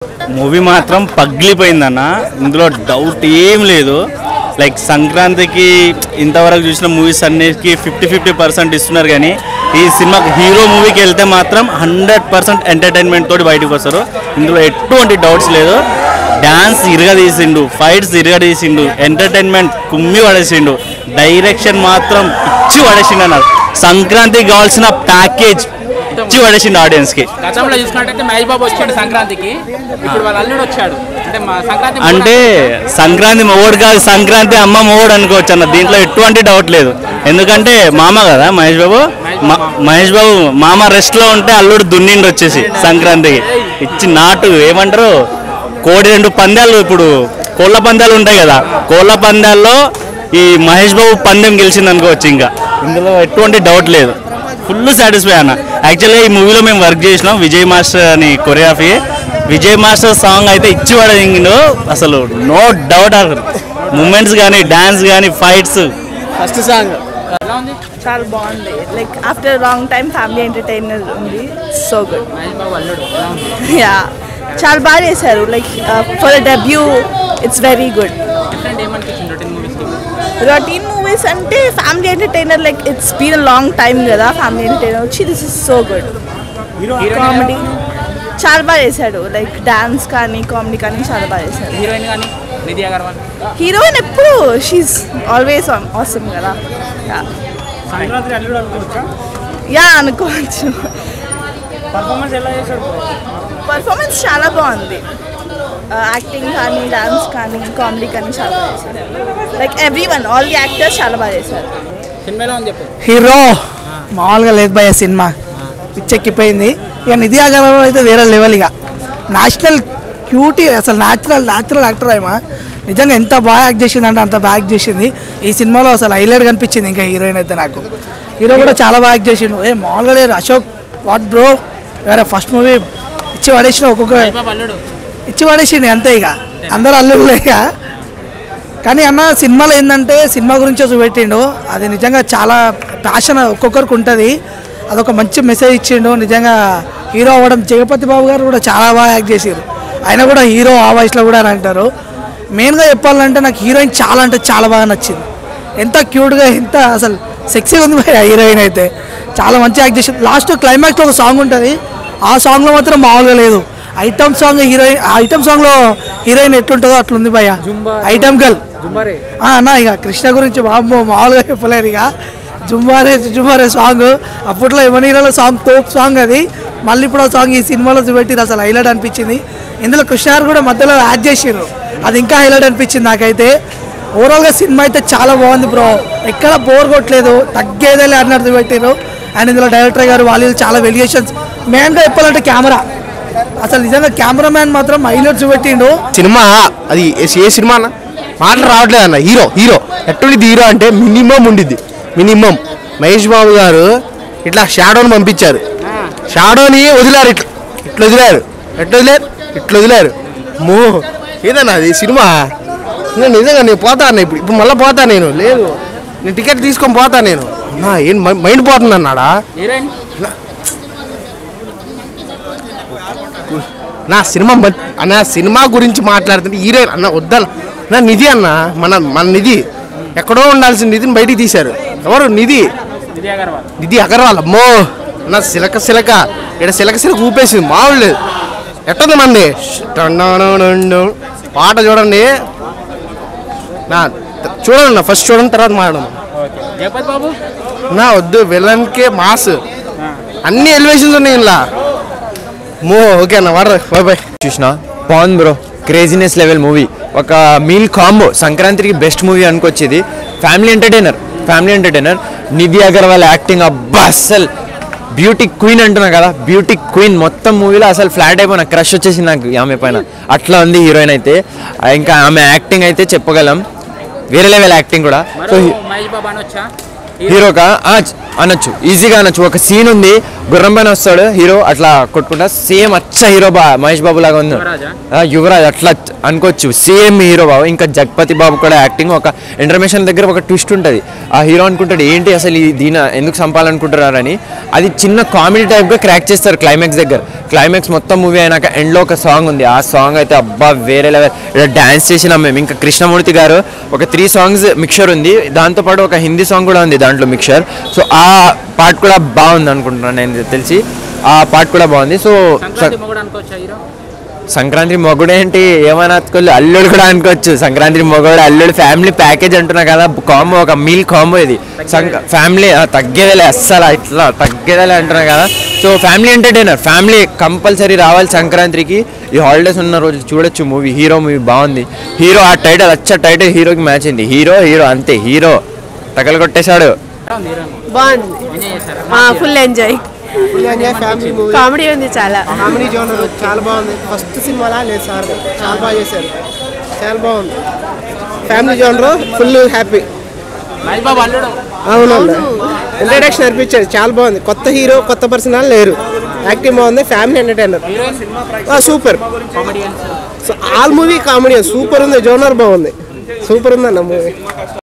Movie మాత్రం పగిలిపోయిందన్న ఇందులో doubt ఏం లేదు లైక్ సంక్రాంతికి ఇంతవరకు చూసిన మూవీస్ అన్నిటికీ ఫిఫ్టీ ఫిఫ్టీ పర్సెంట్ ఇస్తున్నారు కానీ ఈ సినిమాకి హీరో మూవీకి వెళ్తే మాత్రం హండ్రెడ్ పర్సెంట్ ఎంటర్టైన్మెంట్ తోటి బయటకు వస్తారు ఇందులో ఎటువంటి డౌట్స్ లేదు డ్యాన్స్ ఇరగదీసిండు ఫైట్స్ ఇరగదీసిండు ఎంటర్టైన్మెంట్ కుమ్మి పడేసిండు డైరెక్షన్ మాత్రం ఇచ్చి పడేసిండు అన్నారు సంక్రాంతికి కావాల్సిన ప్యాకేజ్ ఇచ్చి పడేసిండు ఆడియన్స్కి గతంలో చూసుకున్నట్టయితే మహేష్ బాబు వచ్చాడు సంక్రాంతికి ఇప్పుడు వాళ్ళ అల్లుడు వచ్చాడు అంటే మా సంక్రాంతి అంటే సంక్రాంతి మొగోడు కాదు సంక్రాంతి అమ్మ మొగోడు అనుకోవచ్చు అన్న దీంట్లో ఎటువంటి డౌట్ లేదు ఎందుకంటే మామ కదా మహేష్ బాబు మా- మహేష్ బాబు మామ రెస్ట్ లో ఉంటే అల్లుడు దున్నిండి వచ్చేసి సంక్రాంతికి ఇచ్చి నాటు ఏమంటారు కోడి రెండు పందాలు ఇప్పుడు కోళ్ళ పందాలు ఉంటాయి కదా కోళ్ళ పందాల్లో ఈ మహేష్ బాబు పందెం గెలిచింది అనుకోవచ్చు ఇంకా ఇందులో ఎటువంటి డౌట్ లేదు ఫుల్ సాటిస్ఫై అన్న యాక్చువల్గా ఈ మూవీలో మేము వర్క్ చేసినాం విజయ్ మాస్టర్ అని కొరియోగ్రఫీ విజయ్ మాస్టర్ సాంగ్ అయితే ఇచ్చి పడిండు అసలు నో డౌట్ అసలు మూమెంట్స్ కానీ డాన్స్ కానీ ఫైట్స్ ఫస్ట్ సాంగ్ ఎలా ఉంది చాలా బాగుంది like after long time family entertainer ఉంది సో గుడ్ మహేష్ బాబు అల్లుడు ఎలా ఉంది యా చాలా బాగా చేశారు like for debut it's very good different ఏమనిపించింది రొటీన్ మూవీస్ రొటీన్ మూవీస్ అంటే family entertainer like it's been a long time కదా ఫ్యామిలీ ఎంటర్టైనర్ వచ్చి this is so good comedy చాలా బాగా చేశాడు లైక్ డాన్స్ కానీ కామెడీ కానీ చాలా బాగా చేశాడు హీరోయిన్ కానీ నిధి అగర్వాల్ హీరోయిన్ ఎప్పుడు షీఈ్ ఆల్వేస్ ఆసమ్ కదా సంక్రాంతి అల్లుడు అనుకోవచ్చా యా అనుకోవచ్చు పర్ఫార్మెన్స్ ఎలా చేశాడు పర్ఫార్మెన్స్ చాలా బాగుంది యాక్టింగ్ కానీ డాన్స్ కానీ కామెడీ కానీ చాలా బాగా చేశారు like everyone all the actors చాలా బాగా చేశారు సినిమా ఎలా ఉంది చెప్పు హీరో మామూలుగా లేదు భయ సినిమా పిచ్చెక్కిపోయింది ఇక నిధి అగర్వాల్ అయితే వేరే లెవెల్ ఇక నేషనల్ క్యూటీ అసలు న్యాచురల్ న్యాచురల్ యాక్టర్ ఏమో నిజంగా ఎంత బాగా యాక్ట్ చేసింది అంటే అంత బాగా యాక్ట్ చేసింది ఈ సినిమాలో అసలు హైలైట్ కనిపించింది ఇంకా హీరోయిన్ అయితే నాకు హీరో కూడా చాలా బాగా యాక్ట్ చేసిండు ఏ మామూలుగా లేరు అశోక్ వాట్ బ్రో వేరే ఫస్ట్ మూవీ ఇచ్చి పడేసిన ఒక్కొక్క మహేష్ బాబు అల్లుడు ఇచ్చి పడేసిండు అంతే ఇక అందరు అల్లుళ్ళే ఇక కానీ అన్న సినిమాలో ఏంటంటే సినిమా గురించి చూపెట్టిండు అది నిజంగా చాలా ప్యాషన్ ఒక్కొక్కరికి ఉంటుంది అదొక మంచి మెసేజ్ ఇచ్చిండు నిజంగా హీరో అవ్వడం జగపతి బాబు గారు కూడా చాలా బాగా యాక్ట్ చేసారు ఆయన కూడా హీరో ఆ వయసులో కూడా అని అంటారు మెయిన్గా చెప్పాలంటే నాకు హీరోయిన్ చాలా అంటే చాలా బాగా నచ్చింది ఎంత క్యూట్గా ఎంత అసలు సెక్సీగా ఉంది భయ్యా హీరోయిన్ అయితే చాలా మంచి యాక్ట్ చేసింది లాస్ట్ క్లైమాక్స్లో ఒక సాంగ్ ఉంటుంది ఆ సాంగ్లో మాత్రం మామూలుగా లేదు ఐటమ్ సాంగ్ హీరోయిన్ ఆ ఐటమ్ సాంగ్లో హీరోయిన్ ఎట్లుంటుందో అట్లుంది భయ్య ఐటమ్ గర్ల్ ఆ, అన్న ఇక కృష్ణ గురించి బాబు మామూలుగా చెప్పలేదు ఇక జుంబారే జుంబారే సాంగ్ అప్పట్లో ఎవనీరాల సాంగ్ తోప్ సాంగ్ అది మళ్ళీ ఇప్పుడు ఆ సాంగ్ ఈ సినిమాలో చూపెట్టిరు అసలు హైలైట్ అనిపించింది ఇందులో కృష్ణ గారు కూడా మధ్యలో యాడ్ చేసిర్రు అది ఇంకా హైలైట్ అనిపించింది నాకైతే ఓవరాల్గా సినిమా అయితే చాలా బాగుంది బ్రో ఎక్కడ బోర్ కొట్టలేదు తగ్గేదేలే అన్నట్టు చూపెట్టిరు అండ్ ఇందులో డైరెక్టర్ గారు వాళ్ళు చాలా వెలిగేషన్స్ మెయిన్గా చెప్పాలంటే కెమెరా అసలు నిజంగా కెమెరామ్యాన్ మాత్రం హైలైట్ చూపెట్టిండు సినిమా అది ఏ- ఏ సినిమా అన్న మాటలు రావట్లేదు అన్న హీరో హీరో ఎట్లుండిద్ది హీరో అంటే మినిమం ఉండిద్ది మినిమం మహేష్ బాబు గారు ఇట్లా షాడోని పంపించారు షాడోని వదిలారు ఇట్లా ఇట్లా వదిలారు ఎట్లా వదిలారు ఇట్లా వదిలారు మో ఏదన్నా అది సినిమా నేను నిజంగా నేను పోతా అన్న ఇప్పుడు ఇప్పుడు మళ్ళీ పోతా నేను లేదు నేను టికెట్ తీసుకొని పోతా నేను అన్నా ఏం మై- మైండ్ పోతుంది అన్నాడా హీరోయిన్ నా సినిమా మ- అన్న సినిమా గురించి మాట్లాడుతుంటే హీరోయిన్ అన్న వద్దన్న నా నిధి అన్న మన మన నిధి ఎక్కడో ఉండాల్సిన నిధిని బయటికి తీశారు ఎవరు నిధి నిధి అగర్వాల్ నిధి అగర్వాల్ అమ్మో నా సిలక సిలక ఇక్కడ సిలక సిలక ఊపేసింది మామూలు లేదు ఎట్టుంది మంది టండనడండు. పాట చూడండి నా చూడండి నా ఫస్ట్ చూడండి తర్వాత మాట్లాడదాం జగపతి బాబు నా వద్దు విలన్కే మాస్ అన్ని ఎలివేషన్స్ ఉన్నాయి ఇలా మో ఓకే అన్న వాడరా బాయ్ బాయ్ చూసిన బాగుంది బ్రో క్రేజీనెస్ లెవెల్ మూవీ ఒక మీల్ కాంబో సంక్రాంతికి బెస్ట్ మూవీ అనుకొచ్చేది family entertainer family entertainer Nidhi Agarwal acting అబ్బా అస్సలు బ్యూటీ క్వీన్ అంటున్నా కదా బ్యూటీ క్వీన్ మొత్తం మూవీలో అసలు ఫ్లాట్ అయిపోయిన క్రష్ వచ్చేసింది నాకు ఆమె పైన అట్లా ఉంది హీరోయిన్ అయితే ఆ, ఇంకా ఆమె యాక్టింగ్ అయితే చెప్పగలం వేరే లెవెల్ యాక్టింగ్ కూడా సో మరో మహేష్ బాబు అనొచ్చా హీరోకా ఆ, చ- అనొచ్చు ఈజీగా అనొచ్చు ఒక సీన్ ఉంది గుర్రం పైన వస్తాడు హీరో అట్లా కొట్టుకుంటా సేమ్ అచ్చ హీరో బా మహేష్ బాబు లాగా ఉంది యువరాజా? ఆ, యువరాజ్ అట్లా అనుకోవచ్చు సేమ్ హీరో బాబు ఇంకా జగపతి బాబు కూడా యాక్టింగ్ ఒక ఇంటర్మేషన్ దగ్గర ఒక ట్విస్ట్ ఉంటుంది ఆ హీరో అనుకుంటాడు ఏంటి అసలు ఈ దీన ఎందుకు చంపాలనుకుంటున్నారని అది చిన్న కామెడీ టైప్గా క్రాక్ చేస్తారు క్లైమాక్స్ దగ్గర క్లైమాక్స్ మొత్తం మూవీ అయినాక ఎండ్లో ఒక సాంగ్ ఉంది ఆ సాంగ్ అయితే అబ్బా వేరే లెవెల్ డాన్స్ చేసినాం మేము ఇంకా కృష్ణమూర్తి గారు ఒక త్రీ సాంగ్స్ మిక్చర్ ఉంది దాంతోపాటు ఒక హిందీ సాంగ్ కూడా ఉంది దాంట్లో మిక్చర్ సో ఆ పార్ట్ కూడా బాగుంది అనుకుంటున్నాను నేను తెలిసి ఆ పార్ట్ కూడా బాగుంది సో సంక్రాంతి మొగుడు అనుకోవచ్చా హీరో సంక్రాంతి మొగుడు ఏంటి ఏమైనా అనుకోలేదు అల్లుడు కూడా అనుకోవచ్చు సంక్రాంతి మొగుడు అల్లుడు ఫ్యామిలీ ప్యాకేజ్ అంటున్నా కదా కాంబో ఒక మీల్ కాంబో ఇది సంక ఫ్యామిలీ తగ్గేదేలే అస్సలు ఇట్లా తగ్గేదేలే అంటున్నా కదా so family entertainer family compulsory రావాలి సంక్రాంతికి ఈ హాలిడేస్ ఉన్న రోజు చూడొచ్చు మూవీ హీరో మూవీ బాగుంది హీరో ఆ టైటిల్ అచ్చ టైటిల్ హీరోకి మ్యాచ్ అయింది హీరో హీరో అంతే హీరో తగలు కొట్టేశాడు బాగుంది ఎంజాయ్ చేశారా full enjoy family movie comedy ఉంది చాలా కామెడీ జోనర్ చాలా బాగుంది ఫస్ట్ సినిమాలా లేదు సార్ చాలా బాగా చేశారు చాలా బాగుంది family genre full happy Mahesh Babu అల్లుడు అవునండి ఇంట్రడక్షన్ అనిపించారు చాలా బాగుంది కొత్త హీరో కొత్త పర్సనల్ లేరు యాక్టింగ్ బాగుంది family entertainer super comedians so all movie comedy super ఉంది జోనర్ బాగుంది సూపర్ ఉందన్న మూవీ